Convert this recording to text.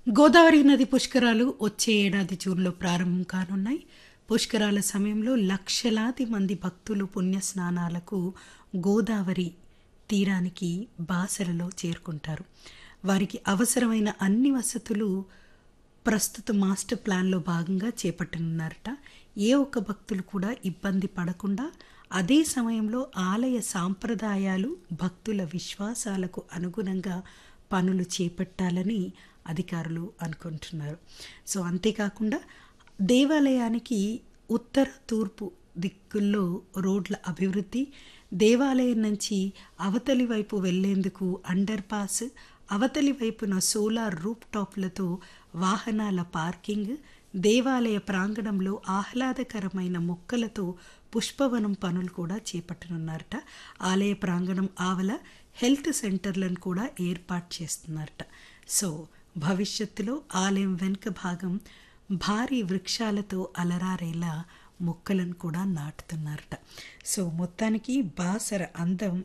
గోదావరి నది పుష్కరాలు వచ్చే ఏడాది జూన్లో ప్రారంభం కానున్నాయి పుష్కరాల సమయంలో లక్షలాది మంది భక్తులు పుణ్య స్నానాలకు గోదావరి తీరానికి బాసరలో చేరుకుంటారు వారికి అవసరమైన అన్ని వసతులు ప్రస్తుత మాస్టర్ ప్లాన్లో భాగంగా చేపట్టనున్నారట ఏ ఒక్క భక్తులు కూడా ఇబ్బంది పడకుండా అదే సమయంలో ఆలయ సాంప్రదాయాలు భక్తుల విశ్వాసాలకు అనుగుణంగా పనులు చేపట్టాలని అధికారులు అనుకుంటున్నారు సో అంతేకాకుండా దేవాలయానికి ఉత్తర తూర్పు దిక్కుల్లో రోడ్ల అభివృద్ధి దేవాలయం నుంచి అవతలి వైపు వెళ్లేందుకు అండర్ పాస్ అవతలి వైపున సోలార్ రూప్ టాప్లతో వాహనాల పార్కింగ్ దేవాలయ ప్రాంగణంలో ఆహ్లాదకరమైన మొక్కలతో పుష్పవనం పనులు కూడా చేపట్టనున్నారట ఆలయ ప్రాంగణం ఆవల హెల్త్ సెంటర్లను కూడా ఏర్పాటు చేస్తున్నారట సో భవిష్యత్తులో ఆలయం వెనుక భాగం భారీ వృక్షాలతో అలరారేలా మొక్కలను కూడా నాటుతున్నారట సో మొత్తానికి బాసర అందం